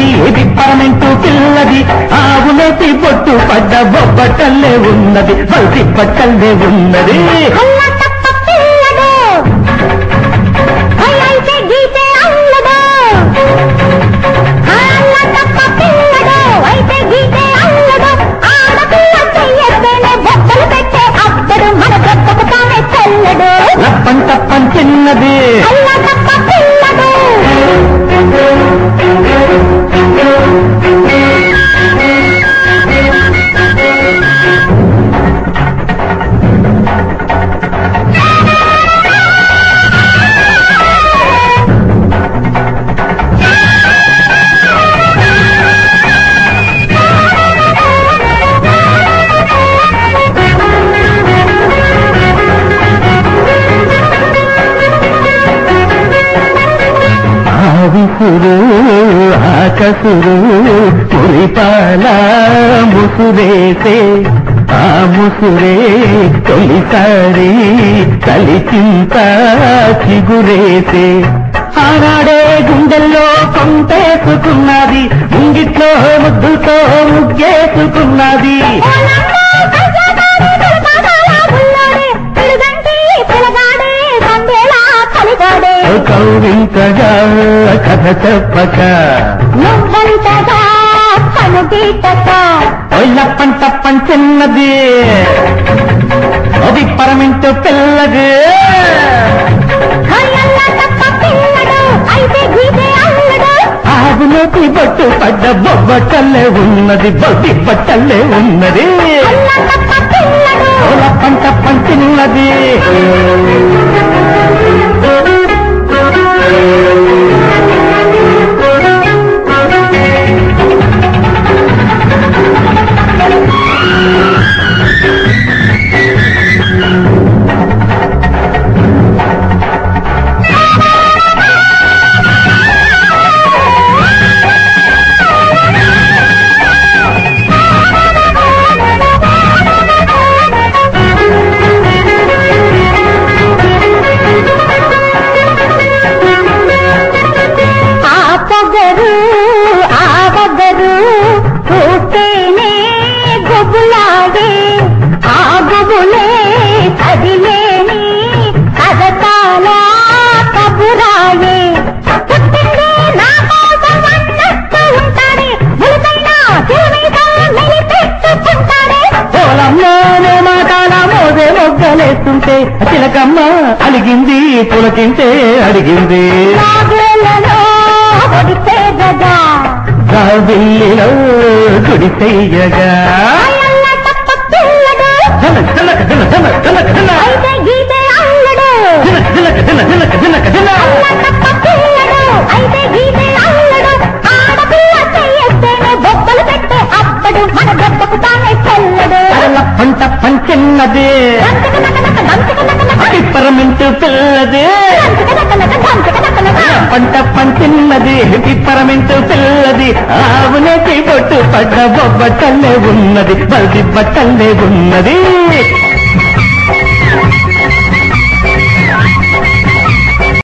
చిన్నది పిప్పరమెంటు పిల్లది ఆవునేసి బొట్టు పడ్డ బొబ్బట్టల్లే ఉన్నది బల్సి బట్టల్లే ఉన్నది అల్ల తప్ప పిల్లడు అయితే గీతే అల్లడు అల్ల తప్ప పిల్లడు అయితే గీతే అల్లడు ఆడపిల్ల చెయ్యస్తేనే బొక్కలు పెట్టే అబ్బడు మన గొప్పకు తానే చెల్లడు లప్పం తప్పం చిన్నది అల్ల తప్ప పిల్లడు ఆవిసురు ఆకసురు మురిపాల ముసురేసే ఆ ముసురే తొలిసారి కలిచింత చిగురేసే ఆనాడే గుండెల్లో కొంటేసుకున్నది ముంగిట్లో ముద్దుతో ముగ్గేసుకున్నది కౌరింతగా కథ చెప్పక ఒళ్ళప్పం తప్పం చిన్నది అది పరమింటు పిల్లది ఆవులోకి బొట్టు పడ్డ బొబ్బట్టల్లే ఉన్నది బొడ్డి బట్టల్లే ఉన్నది ఒళ్ళప్పం తప్పం చిన్నది ఆ పొగరు ఆ పొగరు చూస్తేనే గుబులాగే ఆ గుబులే కదిలేని కదకాల కబురాయే పుట్టిందే నా కోసం అన్నట్టు ఉంటాడే ములుకైనా తిరుమీద మెలిపెట్టుకుంటాడే పొలంలోనే మాటాల మోదే మొగ్గలేస్తుంటే చిలకమ్మ అలిగింది పులకింటే అడిగింది నాగేళ్లలో ఒడితే గదా రావిల్లిలో గుడిసెయ్యగా అయ్యల్ల తప్ప పిల్లడు జనక జనక జన జన జనక జన అయితే గీతే అల్లడు జనక జనక జన జనక జనక జన తప్ప పిల్లడు అయితే గీతే అల్లడు ఆడపిల్ల చెయ్యేస్తేనే బొబ్బలు పెట్టే అప్పడు మన గొప్పకు తానే చెల్లడు అరల పంట పంచిన్నది పిప్పరమింటు పిల్లది పంట పంచిన్నది పిప్పరమింటు పిల్లది ఆవునేసి బొట్టు పడ్డ బొబ్బట్టల్లే ఉన్నది బల్ది బట్టల్లే ఉన్నది